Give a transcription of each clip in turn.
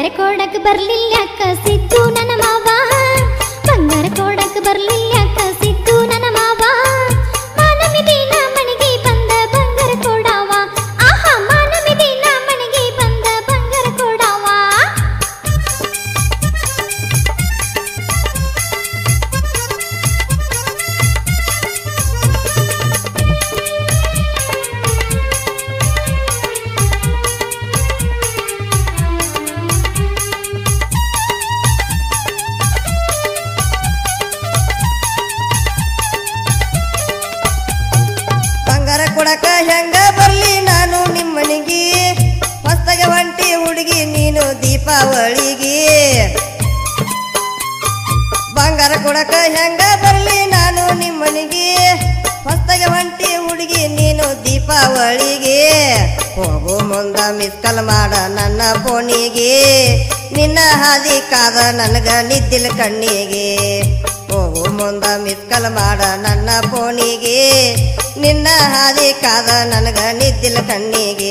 ಕೊಡಕ್ ಬರ್ಲಿಲ್ಲ ಅಕ್ಕ ಸಿದ್ದು ನನ್ನ ಮಾವ ಬಂಗಾರ ಕೊಡಕ್ ಬರ್ಲಿಲ್ಲ ಅಕ್ಕ ಸಿದ್ದು ನನ್ನ ಮಾವ ಮಾನವಿ ದಿನ ಮನೆಗೆ ಬಂದ ಬಂಗಾರ ಕೊಡವ ಆಹಾ ಮಾನವಿ ದಿನ ಮನೆಗೆ ಬಂದ ಬಂಗಾರ ಕೊಡವ ಬಂಗಾರ ಕೊಡಕ ಹೆಂಗ ಬರ್ಲಿ ನಾನು ನಿಮ್ಮನಿಗೆ ಹೊಸ್ತಗೆ ಒಂಟಿ ಹುಡುಗಿ ನೀನು ದೀಪಾವಳಿಗೆ ಬಂಗಾರ ಕೊಡಕ ಹೆಂಗ ಬರ್ಲಿ ನಾನು ನಿಮ್ಮನಿಗೆ ಹೊಸ್ತಗೆ ಒಂಟಿ ಹುಡುಗಿ ನೀನು ದೀಪಾವಳಿಗೆ ಹೋಗು ಮುಂದ ಮಿಸ್ ಕಾಲ್ ಮಾಡ ನನ್ನ ಫೋನಿಗೆ ನಿನ್ನ ಹಾದಿ ಕಾದ ನನಗ ನಿದ್ದಿಲ ಕಣ್ಣಿಗೆ ಹೋಗು ಮುಂದ ಮಿಸ್ ಕಾಲ್ ಮಾಡ ನನ್ನ ಫೋನಿಗೆ ನಿನ್ನ ಹಾದಿ ಕಾದ ನನಗ ನಿದ್ದಿಲ ಕಣ್ಣಿಗೆ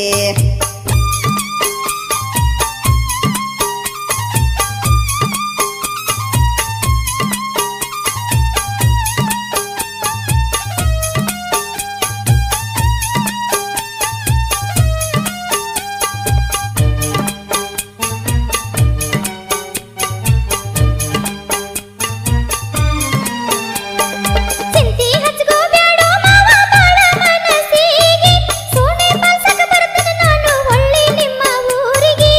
ಚಿಂತಿ ಹಚ್ಕೋ ಬ್ಯಾಡೋ ಮಾವ ಬಾಳ ಮನಸ್ಸಿಗೆ ಸೋನೆ ಬಾಳ್ಸಕ ಬರ್ತೇನೆ ನಾನು ಒಳ್ಳೆ ನಿಮ್ಮ ಊರಿಗೆ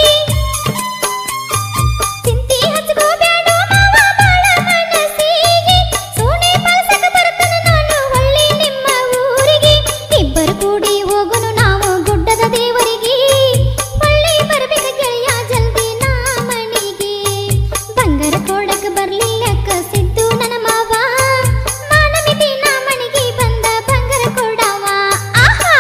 ಚಿಂತಿ ಹಚ್ಕೋ ಬ್ಯಾಡೋ ಮಾವ ಬಾಳ ಮನಸ್ಸಿಗೆ ಸೋನೆ ಬಾಳ್ಸಕ ಬರ್ತೇನೆ ನಾನು ಒಳ್ಳೆ ನಿಮ್ಮ ಊರಿಗೆ ಇಬ್ಬರು ಕೂಡಿ ಹೋಗುನು ನಾವು ಗುಡ್ಡದ ದೇವರಿಗೆ ಒಳ್ಳೆ ಬರ್ಬೇಕ ಗೆಳೆಯ ಜಲ್ದಿ ನಾ ಮನೆಗೆ ಬಂಗಾರ ಕೊಡಕ್ ಬರ್ಲಿಲ್ಲ ಅಕ್ಕ ಸಿದ್ದು ನನ್ನ ಮಾವ ಮಾನವಿ ದಿನ ಮನೆಗೆ ಬಂದ ಬಂಗಾರ ಕೊಡವ ಆಹಾ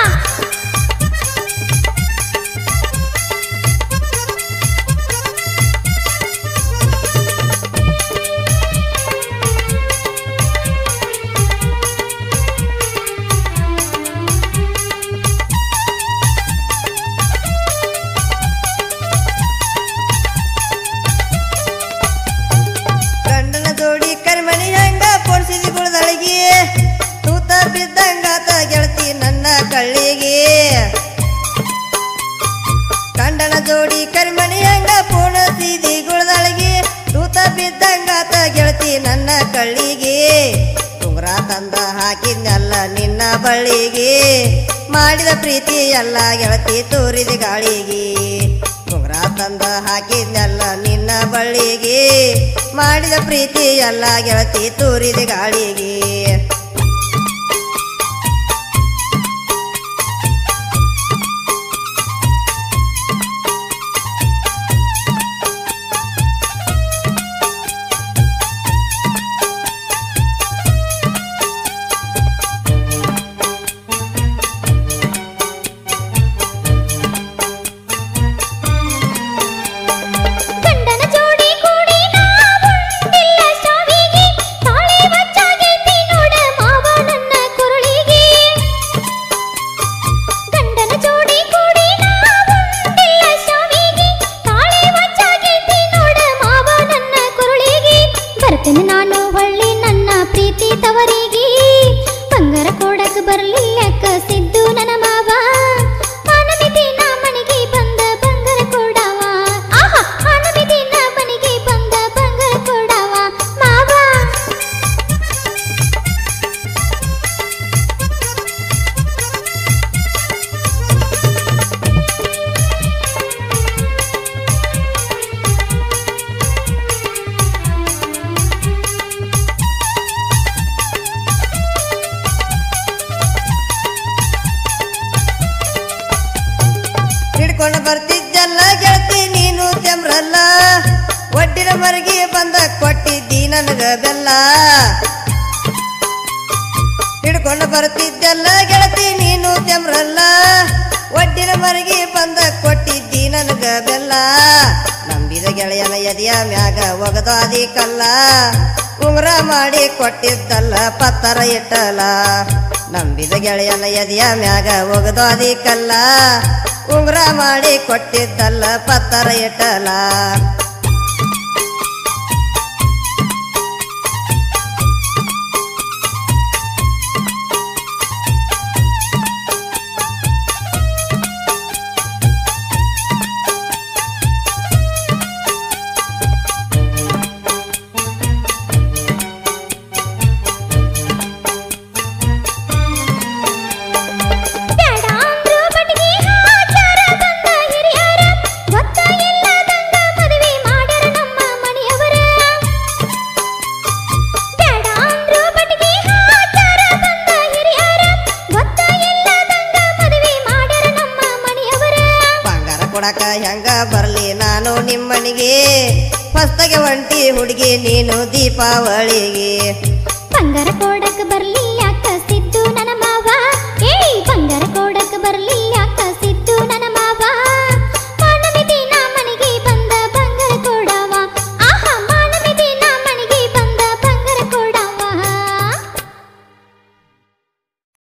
ಗಂಡನ ಜೋಡಿ ಕರಿಮಣಿ ಹೆಂಗ ಪೋಡ್ಸಿದಿ ಗುಳದಳಗಿ ತೂತ ಬಿದ್ದಂಗಾತ ಗೆಳತಿ ನನ್ನ ಕಳ್ಳಿಗೆ ಗಂಡನ ಜೋಡಿ ಕರಿಮಣಿ ಹೆಂಗ ಪೋಣಿಸಿದಿ ಗುಳದಳಗಿ ತೂತ ಬಿದ್ದಂಗಾತ ಗೆಳತಿ ನನ್ನ ಕಳ್ಳಿಗೆ ಉಂಗ್ರ ತಂದ ಹಾಕಿದ್ನಲ್ಲ ನಿನ್ನ ಬಳ್ಳಿಗೆ ಮಾಡಿದ ಪ್ರೀತಿ ಎಲ್ಲ ಗೆಳತಿ ತೋರಿದ ಗಾಳಿಗೆ ಉಂಗ್ರ ತಂದ ಹಾಕಿದ್ನಲ್ಲ ನಿನ್ನ ಬಳ್ಳಿಗೆ ಮಾಡಿದ ಪ್ರೀತಿ ಎಲ್ಲ ಗೆಳತಿ ತೋರಿದ ಗಾಳಿಗೆ ಗಂಡನ ಜೋಡಿ ಕೂಡಿ ನಾವುಂಡಿಲ್ಲ ಶಾವಿಗೆ ತಾಳೆ ಬಚ್ಚಾಗೈತಿ ನೋಡ ಮಾವ ನನ್ನ ಕುರುಳಿಗೆ ಗಂಡನ ಜೋಡಿ ಕೂಡಿ ನಾವುಂಡಿಲ್ಲ ಶಾವಿಗೆ ತಾಳೆ ಬಚ್ಚಾಗೈತಿ ನೋಡ ಮಾವ ನನ್ನ ಕುರುಳಿಗೆ ಬರ್ತೇನೆ ನಾನು ಹೊಳ್ಳಿ ನನ್ನ ಪ್ರೀತಿ ತವರಿಗೆ ಬಂಗಾರ ಕೊಡಕ್ ಬರ್ಲಿಲ್ಲ ಅಕ್ಕ ಸಿದ್ದು ನನ್ನ ಮಾವ ಮಾನವಿ ದಿನ ಮನೆಗೆ ಬಂದ ಬಂಗಾರ ಕೊಡವ ಆಹಾ ಮಾನವಿ ದಿನ ಮನೆಗೆ ಬಂದ ಬಂಗಾರ ಕೊಡವ ಮಾವ ಹಿಡ್ಕೊಂಡು ಬರ್ತಿದ್ದಲ್ಲ ಗೆಳತಿ ನೀನು ತೆಮ್ರಲ್ಲ ಒಡ್ಡಿನ ಮರಗಿ ಬಂದ ಕೊಟ್ಟಿದ್ದಿ ನನಗ ಬೆಲ್ಲ ಹಿಡ್ಕೊಂಡು ಬರ್ತಿದ್ದಲ್ಲ ಗೆಳತಿ ನೀನು ತೆಮ್ರಲ್ಲ ಒಡ್ಡಿನ ಮರಗಿ ಬಂದ ಕೊಟ್ಟಿದ್ದಿ ನನಗ ಬೆಲ್ಲ ನಂಬಿದ ಗೆಳೆಯನ ಎದೆಯ ಮ್ಯಾಗ ಒಗದಾದಿ ಕಲ್ಲ ಉಂಗ್ರ ಮಾಡಿ ಕೊಟ್ಟಿದ್ದಲ್ಲ ಪತ್ತರ ಇಟ್ಟಲ ನಂಬಿದ ಗೆಳೆಯನ ಎದೆಯ ಮ್ಯಾಗ ಒಗದಾದಿ ಕಲ್ಲ ಉಂಗ್ರ ಮಾಡಿ ಕೊಟ್ಟಿದ್ದಲ್ಲ ಪತ್ತರ ಇಟ್ಟಲ ಬ್ಯಾಡ ಅಂದ್ರು ಬಟ್ಗಿ ಹಾಕ್ಯಾರ ಬಂದ ಹಿರಿಯರ ಗೊತ್ತ ಇಲ್ಲದಂಗ ಮದುವೆ ಮಾಡ್ಯಾರ ನಮ್ಮ ಮನೆಯವರ ಬ್ಯಾಡ ಅಂದ್ರು ಬಟ್ಗಿ ಹಾಕ್ಯಾರ ಬಂದ ಹಿರಿಯರ ಗೊತ್ತ ಇಲ್ಲದಂಗ ಮದುವೆ ಮಾಡ್ಯಾರ ನಮ್ಮ ಮನೆಯವರ ಬಂಗಾರ ಕೊಡಕ ಹೆಂಗ ಬರ್ಲಿ ನಾನು ನಿಮ್ಮನಿಗೆ ಹೊಸ್ತಾಗೆ ಒಂಟಿ ಹುಡುಗಿ ನೀನು ದೀಪಾವಳಿಗೆ ಬಂಗಾರ ಕೊಡಕ್ ಬರ್ಲಿ